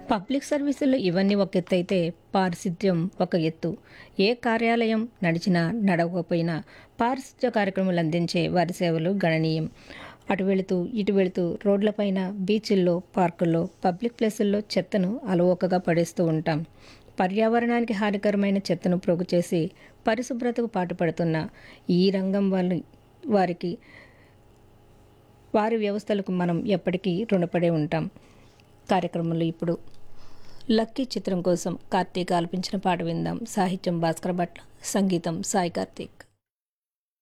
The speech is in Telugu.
పబ్లిక్ సర్వీసుల్లో ఇవన్నీ ఒక ఎత్తు అయితే పారిశుద్ధ్యం ఒక ఎత్తు ఏ కార్యాలయం నడిచినా నడవకపోయినా పారిశుద్ధ్య కార్యక్రమాలు అందించే వారి సేవలు గణనీయం అటు వెళుతూ ఇటు వెళుతూ రోడ్లపైన బీచ్ల్లో పార్కుల్లో పబ్లిక్ ప్లేసుల్లో చెత్తను అలవోకగా పడేస్తూ ఉంటాం పర్యావరణానికి హానికరమైన చెత్తను ప్రోగు చేసి పరిశుభ్రతకు పాటుపడుతున్న ఈ రంగం వాళ్ళ వారికి వారి వ్యవస్థలకు మనం ఎప్పటికీ రుణపడే ఉంటాం కార్యక్రమంలో ఇప్పుడు లక్కీ చిత్రం కోసం కార్తీక్ ఆలపించిన పాట విందాం సాహిత్యం భాస్కర్ భట్ల సంగీతం సాయి కార్తీక్